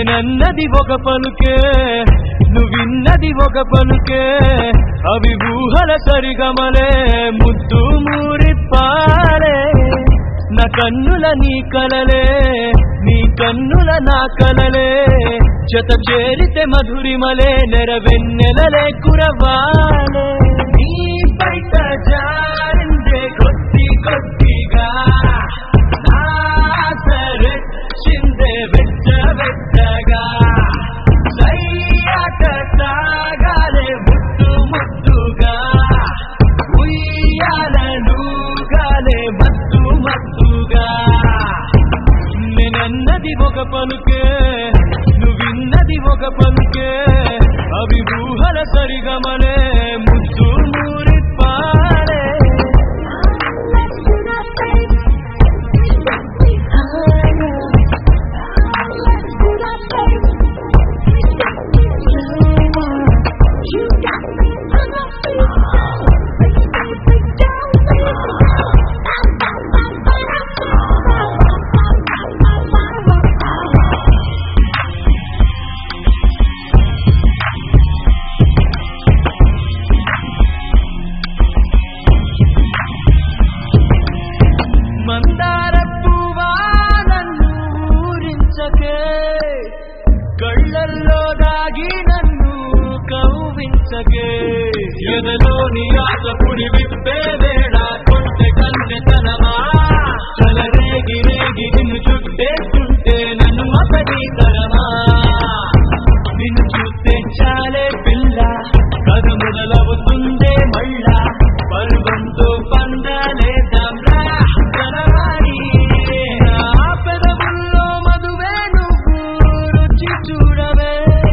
నేనన్నది ఒక పలుకే నువ్విన్నది ఒక పలుకే అవి ఊహల సరిగమలే ముద్దు మూరిప్పాలే నా కన్నుల నీ కలలే నీ కన్నుల నా కలలే జత చేరితే మధురిమలే నెరవెన్నెలలే కురవాలే నీ బయట జారిందే కొద్ది కొద్దిగా నా సరెచ్చిందే వెచ్చ వెచ్చగా సయ్యాట సాగాలే ముద్దు ముద్దుగా ఉయ్యాలనుగాలే మత్తు మత్తుగా నేనన్నది ఒక పలుకే నువ్విన్నది ఒక పలుకే అవి ఊహల సరిగమలే ముద్దు మూరిప్పాలే మందార పువ్వా నన్ను ఊరించకే కళ్ళల్లో దాగి నన్ను కవ్వించకే ఎదలోని ఆశ పుడి విప్పే వేళ కొంటె కన్నెతనమా చలరేగి రేగి నిన్ను చుట్టేస్తుంటే నన్ను అతడి తరమా నిన్ను చూస్తే చాలే పిల్ల కథ మొదలవుతుందే మళ్ళా పర్వంతో పందలేదాంరా జనవాణి ఆ పెదవుల్లో మధువే నువ్వు రుచి చూడవే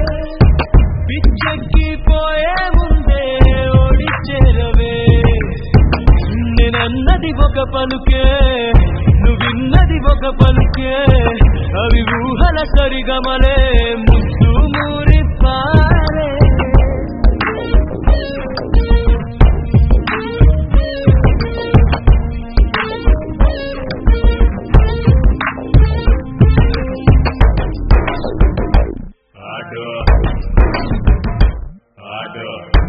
పిచ్చెక్కిపోయే ముందే ఓడి చేరవే నేనన్నది ఒక పలుకే నువ్విన్నది ఒక పలుకే అవి ఊహల సరిగమలే ముద్దు మూరిపాలే ఆడు ఆడు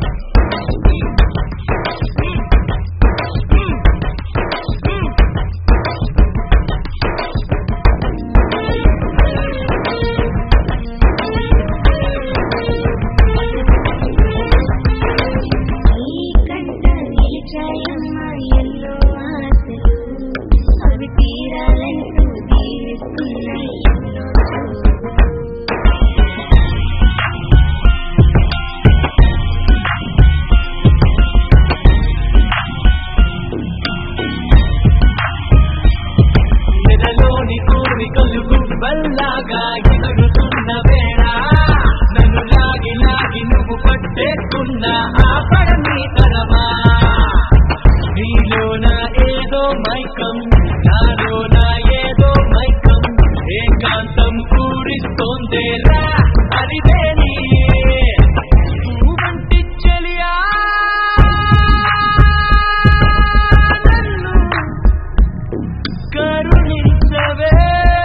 అవి తీరాలంటూ దీవిస్తున్నాయి ఎన్నో ఎదలోని కోరికలు గుబ్బల్లాగా ఎదుగుతున్న వేళ నన్ను లాగి లాగి నువ్వు పట్టేస్తున్న ఆ పడని తరమా నీలోన ఏదో మైకం నాలోన ఏదో మైకం ఏకాంతం పూరిస్తోందే రా అరివేని నువ్వంటి చెలియా నన్ను కరుణించవే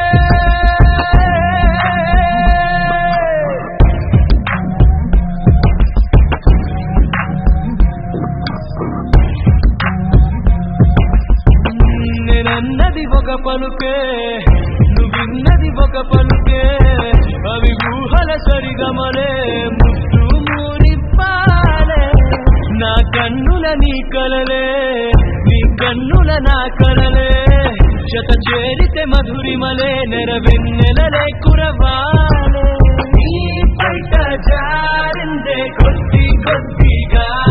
నేనన్నది ఒక పలుకే నువ్విన్నది ఒక పలుకే అవి ఊహల సరిగమలే ముద్దు మూరిప్పాలే నా కన్నుల నీ కలలే నీ కన్నుల నా కలలే శత చేరితే మధురిమలే నెరవెన్నెలలే కురవాలే నీ బయట జారిందే కొద్ది కొద్దిగా